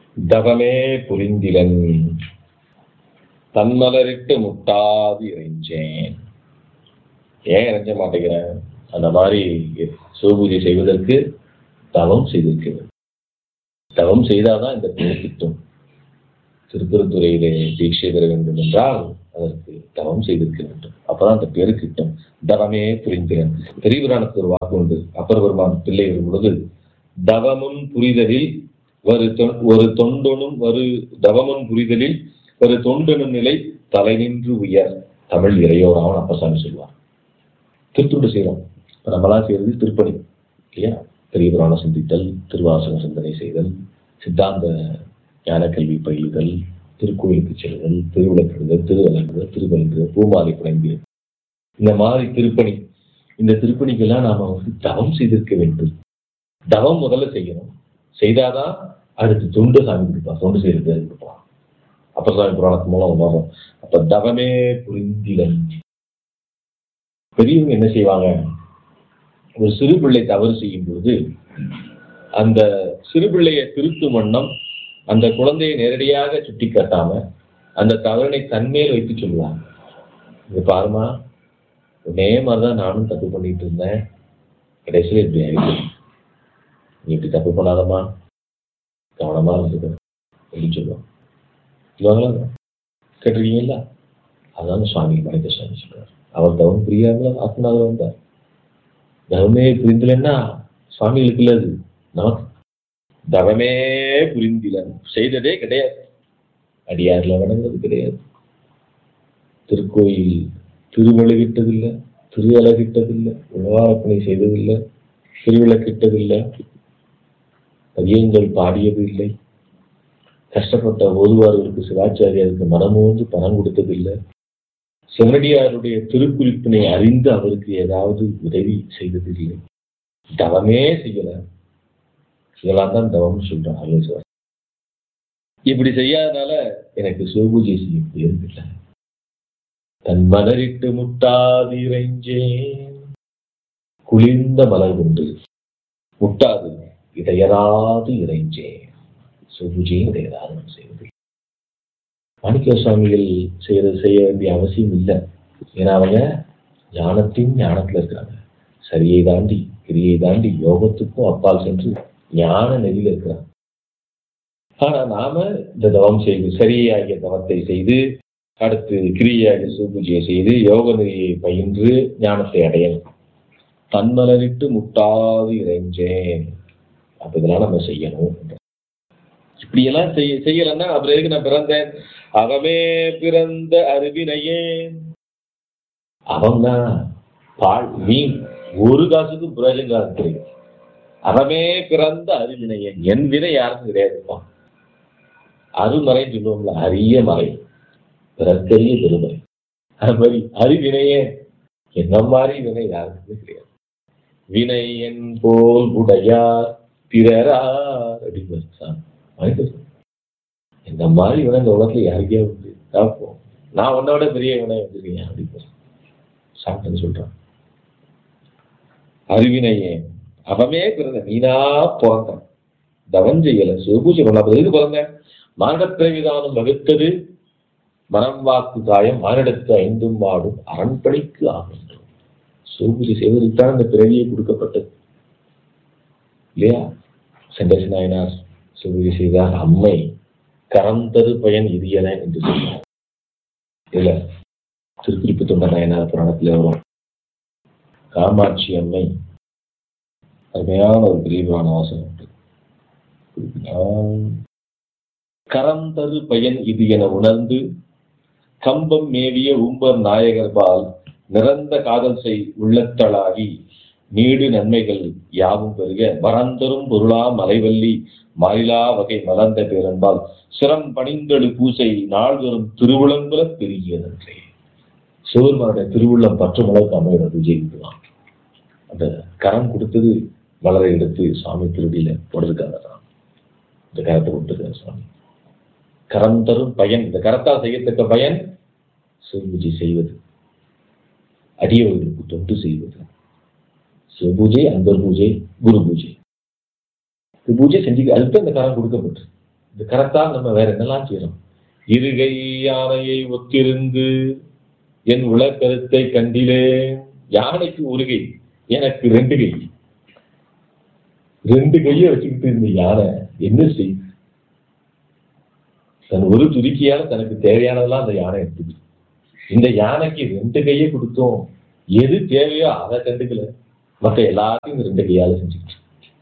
தவமே புரிந்திலன் தன்மலரிட்டு முட்டாது இறைஞ்சேன் ஏன் இறைஞ்ச மாட்டேங்கிறேன் அந்த மாதிரி சிவபூஜை செய்வதற்கு தவம் செய்திருக்கிறது தவம் செய்தாதான் இந்த பேர் கிட்டும் திருப்பரத்துறையிலே தீட்சை பெற வேண்டும் என்றால் அதற்கு தவம் செய்திருக்க வேண்டும் அப்பதான் அந்த பேரு கிட்டும் தவமே புரிந்திறன் பெரிய புராணத்துக்கு ஒரு வாக்கு உண்டு அப்பர் பெருமான் பிள்ளை வரும் பொழுது தவமும் புரிதலில் ஒரு தொ- ஒரு தொண்டனும் ஒரு தவமும் புரிதலில் ஒரு தொண்டனும் நிலை தலை நின்று உயர் தமிழ் இறையோராவன் அப்பசாமி சொல்வார் திருத்துண்டு செய்யலாம் இப்ப நம்மளாம் செய்யறது திருப்பணி இல்லையா பெரிய புராணம் சிந்தித்தல் திருவாசக சிந்தனை செய்தல் சித்தாந்த ஞான கல்வி பயிலுதல் திருக்கோயிலுக்கு செல்லுதல் திருவிளக்கிடுதல் திருவலங்குதல் திருவலங்குதல் பூமாலை புனைந்து இந்த மாதிரி திருப்பணி இந்த திருப்பணிக்கெல்லாம் நாம வந்து தவம் செய்திருக்க வேண்டும் தவம் முதல்ல செய்யணும் செய்தாதான் அடுத்து தொண்டு சாமி கொடுப்பா தொண்டு செய்யறது கொடுப்பான் அப்ப சாமி புராணத்து மூலம் உணரும் அப்ப தவமே புரிந்திலன் பெரியவங்க என்ன செய்வாங்க ஒரு சிறு பிள்ளை தவறு செய்யும் பொழுது அந்த சிறு பிள்ளையை திருத்தும் வண்ணம் அந்த குழந்தையை நேரடியாக சுட்டி காட்டாம அந்த தவறினை தன்மேல் வைத்து சொல்லுவாங்க இது பாருமா உன்னே மாதிரிதான் நானும் தப்பு பண்ணிட்டு இருந்தேன் கடைசியில் இப்படி ஆயிடுச்சு நீ இப்படி தப்பு பண்ணாதம்மா கவனமா இருந்துக்க அப்படின்னு சொல்லுவாங்க சொல்லுவாங்களா கேட்டிருக்கீங்களா அதான் சுவாமி மனித சுவாமி சொல்றாரு அவர் தவம் புரியாமல ஆத்மநாதர் வந்தார் தவமே புரிந்தலன்னா சுவாமிகளுக்கு இல்ல அது நமக்கு தவமே புரிந்திலன் செய்ததே கிடையாது அடியார்ல வணங்குறது கிடையாது திருக்கோயில் திருவழுகிட்டதில்லை திரு அழகிட்டதில்லை உழவாரப்பணி செய்ததில்லை திருவிளக்கிட்டதில்லை பதியங்கள் பாடியது இல்லை கஷ்டப்பட்ட ஓதுவார்களுக்கு சிவாச்சாரியாருக்கு மனமோந்து பணம் கொடுத்ததில்லை சிவனடியாருடைய திருக்குறிப்பினை அறிந்து அவருக்கு ஏதாவது உதவி செய்ததில்லை தவமே செய்யல இதெல்லாம் தான் தவம்னு சொல்றான் அருள்சுவர் இப்படி செய்யாதனால எனக்கு சிவபூஜை செய்ய முடியவில்லை தன் மலரிட்டு முட்டாது இறைஞ்சேன் குளிர்ந்த மலர் கொண்டு முட்டாது இடையராது இறைஞ்சேன் சிவபூஜையும் இடையராது நான் செய்வது மாணிக்க சுவாமிகள் செய்யறது செய்ய வேண்டிய அவசியம் இல்லை ஏன்னா அவங்க ஞானத்தின் ஞானத்துல இருக்காங்க சரியை தாண்டி கிரியை தாண்டி யோகத்துக்கும் அப்பால் சென்று ஞான நெறியில இருக்கிறாங்க ஆனா நாம இந்த தவம் செய்து சரியாகிய தவத்தை செய்து அடுத்து கிரியாகிய சிவபூஜையை செய்து யோக நெறியை பயின்று ஞானத்தை அடையணும் தன்மலரிட்டு முட்டாது இறைஞ்சேன் அப்ப இதெல்லாம் நம்ம செய்யணும் இப்படியெல்லாம் செய்ய செய்யலன்னா அப்புறம் எதுக்கு நான் பிறந்தேன் அவமே பிறந்த அருவினையே அவன் தான் பால் மீன் ஒரு காசுக்கும் பிரயோஜனம் தெரியும் அவமே பிறந்த அருவினையே என் வினை யாருக்கும் கிடையாதுப்பான் அருமறைன்னு சொல்லுவோம்ல அரிய மறை பிறக்கரிய பெருமறை அது மாதிரி அறிவினையே என்ன மாதிரி வினை யாருக்குமே கிடையாது வினை என் போல் உடையார் பிறரார் அப்படின்னு சாமி. வாங்கிட்டு வா. இந்த மாதிரி வினை இந்த உலகத்துல யாருக்கே உண்டு பார்ப்போம் நான் உன்னை விட பெரிய வினை வச்சிருக்கேன் அப்படின்னு சாப்பிட்டேன்னு சொல்றான் அறிவினையே அவமே பிறந்த நீனா பிறந்தான் தவம் செய்யல சிவபூஜை பண்ண எதுக்கு பிறந்தேன் மானிடப்பிரவிதானம் வகுத்தது மனம் வாக்கு காயம் மானிடத்து ஐந்தும் வாடும் அரண்படைக்கு ஆகும் சிவபூஜை செய்வதற்கு தான் இந்த பிறவியை கொடுக்கப்பட்டது இல்லையா செண்டசி நாயனார் சிவபூஜை செய்தார் அம்மை கரம் தரு பயன் இது என என்று சொன்னார் இல்ல திருக்குறிப்பு தொண்ட நாயனார் புராணத்துல வரும் காமாட்சி அம்மை அருமையான ஒரு பிரிவான வாசகம் உண்டு ஆம். கரம் தரு பயன் இது என உணர்ந்து கம்பம் மேவிய உம்பர் நாயகர்பால் நிறந்த காதல் செய் உள்ளத்தளாகி நீடு நன்மைகள் யாவும் பெருக மறந்தரும் பொருளா மலைவல்லி மாறிலா வகை மலர்ந்த பேரன்பால் சிரம் பணிந்தெழு பூசை நாள்தோறும் திருவிழங்குல பெருகியதன்றே சிவருமானுடைய திருவுள்ளம் பற்றும் அளவுக்கு அமையோட பூஜை இதுதான் அந்த கரம் கொடுத்தது மலரை எடுத்து சுவாமி திருடியில போடுறதுக்காக தான் இந்த கரத்தை கொடுத்துருக்காரு சுவாமி கரம் தரும் பயன் இந்த கரத்தால் செய்யத்தக்க பயன் சிவபூஜை செய்வது அடியவர்களுக்கு தொண்டு செய்வது சிவபூஜை அன்பர் பூஜை குரு பூஜை இந்த பூஜை செஞ்சு அதுக்கு அந்த கரம் கொடுக்கப்பட்டு இந்த கரத்தால் நம்ம வேற என்னெல்லாம் செய்யறோம் இருகை யானையை ஒத்திருந்து என் உலக்கருத்தை கண்டிலேன் யானைக்கு ஒரு கை எனக்கு ரெண்டு கை ரெண்டு கையை வச்சுக்கிட்டு இருந்த யானை என்ன செய்யுது தன் ஒரு துருக்கியால தனக்கு தேவையானதெல்லாம் அந்த யானை எடுத்துது இந்த யானைக்கு ரெண்டு கையை கொடுத்தோம் எது தேவையோ அதை கண்டுக்கல மற்ற எல்லாத்தையும் இந்த ரெண்டு கையால செஞ்சுக்கிட்டு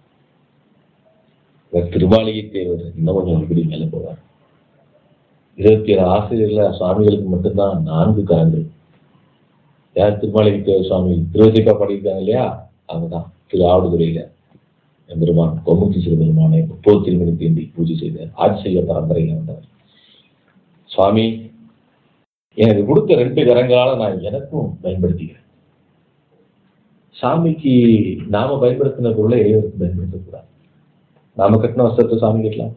இவர் திருமாளிகை தேவர் இன்னும் கொஞ்சம் இப்படி மேல போவார் இருபத்தி ஏழு ஆசிரியர்ல சுவாமிகளுக்கு மட்டும்தான் நான்கு கரங்கள் யார் திருமாளிகை தேவர் சுவாமி திருவதிப்பா பாடியிருக்காங்க இல்லையா அவங்கதான் திரு ஆவடுதுறையில எம்பெருமான் கொமுத்தி சிறுபெருமானை முப்பது திருமணி தீண்டி பூஜை செய்த ஆட்சிய பரம்பரையில் வந்தவர் சுவாமி எனக்கு கொடுத்த ரெண்டு கரங்களால நான் எனக்கும் பயன்படுத்திக்கிறேன் சாமிக்கு நாம பயன்படுத்தின பொருளை இறைவனுக்கு பயன்படுத்தக்கூடாது நாம கட்டின வஸ்திரத்தை சாமி கட்டலாம்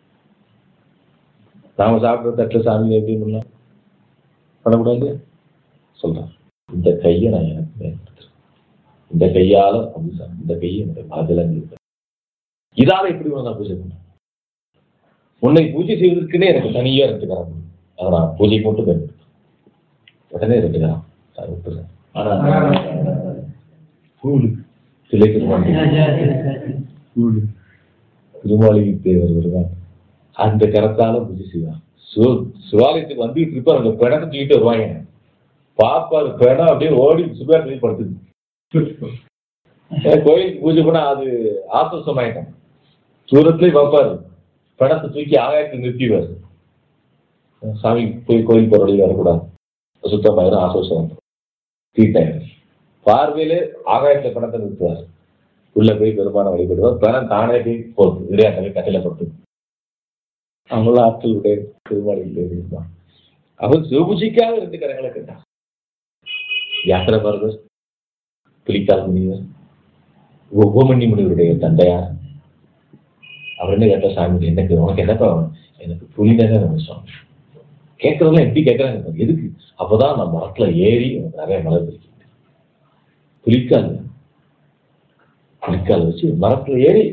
நாம சாப்பிட்ற தட்டில் சாமி எப்படி பண்ணலாம் பண்ணக்கூடாது சொல்றேன் இந்த கையை நான் எனக்கு பயன்படுத்துறேன் இந்த கையால அப்படி சாமி, இந்த கையை என்னுடைய பாதலங்கள் இதால எப்படி உன்னை நான் பூஜை பண்ணேன் உன்னை பூஜை செய்வதற்குன்னே எனக்கு தனியா ரெண்டு கரம் உண்டு. அதை நான் பூஜைக்கு மட்டும் பயன்படுத்துறேன் உடனே ரெண்டு கரம் அதை விட்டுறேன் ஆனா கூழு சிலை திருமாளி கூழு திருமாளிகை தேவர் வருவார் அந்த கரத்தால பூஜை செய்வார் சிவ சிவாலயத்துக்கு வந்துட்டு இருப்பார் அந்த பிணத்தை தூக்கிட்டு வருவாங்க பாப்பாரு பிணம் அப்படியே ஓடி சுபேரத்தில் படுத்துது ஏன் கோயிலுக்கு பூஜை பண்ணா அது ஆசுவசமாயிட்டான் தூரத்துலயே பார்ப்பாரு படத்தை தூக்கி ஆகாயத்தில் நிறுத்திடுவார் சாமி போய் கோயில் போற வழி வரக்கூடாது சுத்தமாயிரும் ஆசுவசம் தீட்டாயிரும் பார்வையிலே ஆகாயத்துல பணத்தை நிறுத்துவார் உள்ள போய் பெருமான வழிபடுவார் பணம் தானே போய் போகுது இடையாட்டவே கட்டில படுத்து அவங்கள ஆட்கள் உடைய திருமாளிகள் இருந்தான் அவர் சிவபூஜைக்காக ரெண்டு கரங்களை கேட்டான் யாத்திரை பரதர் புலிக்கால் முனிவர் உபமணி முனிவருடைய தந்தையார் அவர் என்ன கேட்ட சாமி எனக்கு உனக்கு என்னப்பா வேணும்? எனக்கு புலிதானே வேணும் சுவாமி கேட்கறதெல்லாம் எப்படி கேட்கறாங்க பாரு. எதுக்கு அப்பதான் நான் மரத்துல ஏறி எனக்கு நிறைய மலர் பறிக்க புலிக்கால் புலிக்கால் வச்சு மரத்துல ஏறி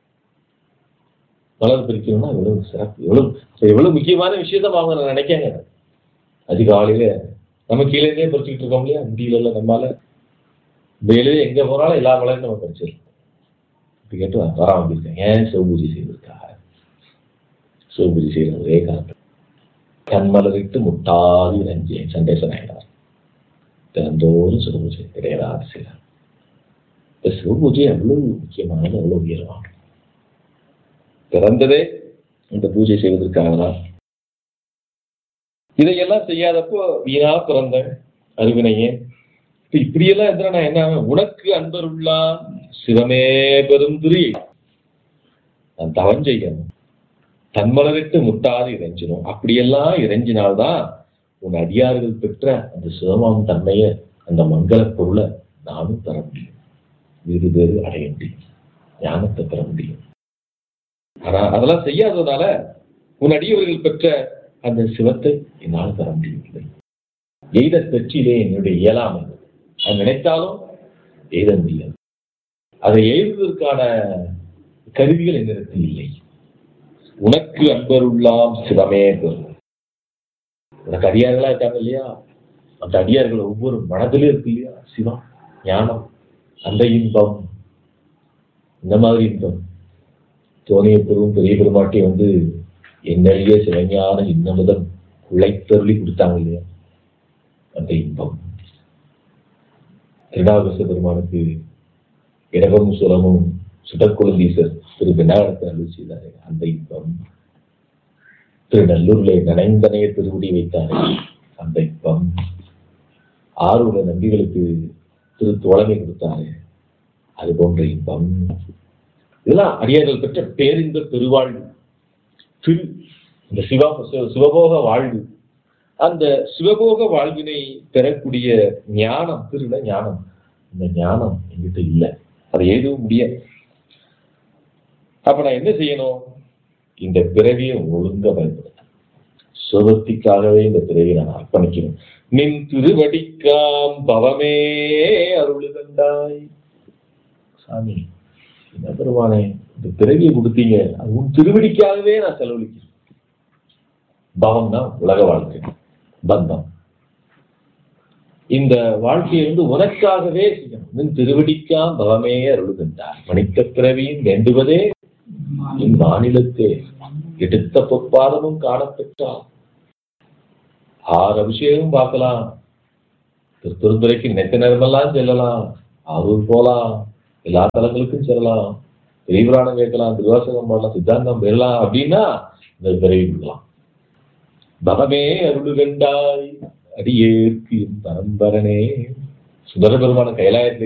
மலர் பறிக்கணும்னா எவ்வளவு சிறப்பு எவ்வளவு எவ்வளவு முக்கியமான விஷயத்த அவங்க நினைக்காங்க அதிகாலையில நம்ம கீழே இருந்தே பறிச்சுக்கிட்டு இருக்கோம் இல்லையா முடியல நம்மால மேலே எங்க போனாலும் எல்லா மலரும் நம்ம பறிச்சிடலாம் இப்படி கேட்டு வர வந்திருக்கேன் ஏன் சிவபூஜை செய்வதற்காக சிவபூஜை செய்யற ஒரே காரணம் கண்மலரிட்டு முட்டாதி ரஞ்சியன் சண்டேசன் ஆயினார் தினந்தோறும் சிவபூஜை கிடையாது செய்யறார் இந்த சிவபூஜை எவ்வளவு முக்கியமானது எவ்வளவு உயர்வானது பிறந்ததே இந்த பூஜை செய்வதற்காக தான் இதையெல்லாம் செய்யாதப்போ வீணா பிறந்த அருவினையே இப்ப இப்படியெல்லாம் இருந்தா நான் என்ன ஆவேன்? உனக்கு அன்பருள்ளான் சிவமே பெருந்திரி நான் தவம் செய்யணும் தன்மலரிட்டு முட்டாது இறைஞ்சிடும் அப்படியெல்லாம் இறைஞ்சினால்தான் உன் அடியார்கள் பெற்ற அந்த சிவமாம் தன்மைய அந்த மங்கள பொருளை நானும் தர முடியும் வீடு பேரு அடைய முடியும் ஞானத்தை பெற முடியும் ஆனா அதெல்லாம் செய்யாததுனால உன் அடியவர்கள் பெற்ற அந்த சிவத்தை என்னால் தர முடியவில்லை எய்த பெற்றிலே என்னுடைய இயலாமை அது நினைத்தாலும் எய்த முடியாது அதை எழுதுவதற்கான கருவிகள் என்னிடத்தில் இல்லை உனக்கு அன்பருள்ளாம் சிவமே பெறும் உனக்கு அடியார்களா இருக்காங்க இல்லையா அந்த அடியார்கள் ஒவ்வொரு மனதிலும் இருக்கு இல்லையா சிவம் ஞானம் அந்த இன்பம் இந்த மாதிரி இன்பம் தோணிய பெரும் பெரிய பெருமாட்டி வந்து என்னெழிய சிவஞான இன்னமுதம் உழைத்தருளி கொடுத்தாங்க இல்லையா அந்த இன்பம் திருநாகச பெருமானுக்கு இடமும் சுரமும் சுடற்குழந்தீசர் திரு விநாயகத்தை அருள் செய்தாரே அந்த இன்பம் திரு நல்லூர்ல நனைந்தனைய திருவுடி வைத்தாரே அந்த இன்பம் ஆறுல நம்பிகளுக்கு திரு தோழமை கொடுத்தாரே அது போன்ற இன்பம் இதெல்லாம் அடியார்கள் பெற்ற பேரின்ப பெருவாழ்வு திரு இந்த சிவா சிவ- சிவபோக வாழ்வு அந்த சிவபோக வாழ்வினை பெறக்கூடிய ஞானம் திருட ஞானம் இந்த ஞானம் என்கிட்ட இல்லை அதை எழுதவும் முடியாது அப்ப நான் என்ன செய்யணும் இந்த பிறவியை ஒழுங்க பயன்படுத்த சுகத்திற்காகவே இந்த பிறவியை நான் அர்ப்பணிக்கணும் நின் திருவடிக்காம் பவமே அருளுகண்டாய் சாமி என்ன பெருமானே இந்த பிறவியை கொடுத்தீங்க அது உன் திருவடிக்காகவே நான் செலவழிக்கிறேன் பவம் தான் உலக வாழ்க்கை பந்தம் இந்த வாழ்க்கையை வந்து உனக்காகவே செய்யணும் நின் திருவடிக்கா பவமே அருளுகின்றார் மணிக்க பிறவியும் வேண்டுவதே இம்மாநிலத்தே எடுத்த பொற்பாதமும் காணப்பெற்றார் ஆறு அபிஷேகம் பார்க்கலாம் திருத்துறைக்கு நெத்த நேரமெல்லாம் செல்லலாம் ஆரூர் போலாம் எல்லா தலங்களுக்கும் செல்லலாம் திரிபுராணம் கேட்கலாம் திருவாசகம் பண்ணலாம் சித்தாந்தம் பெறலாம் அப்படின்னா இந்த பிறவி கொடுக்கலாம் பவமே அருளுகண்டாய் அடியேற்கு என் பரம்பரனே சுந்தர பெருமான கைலாயத்தில்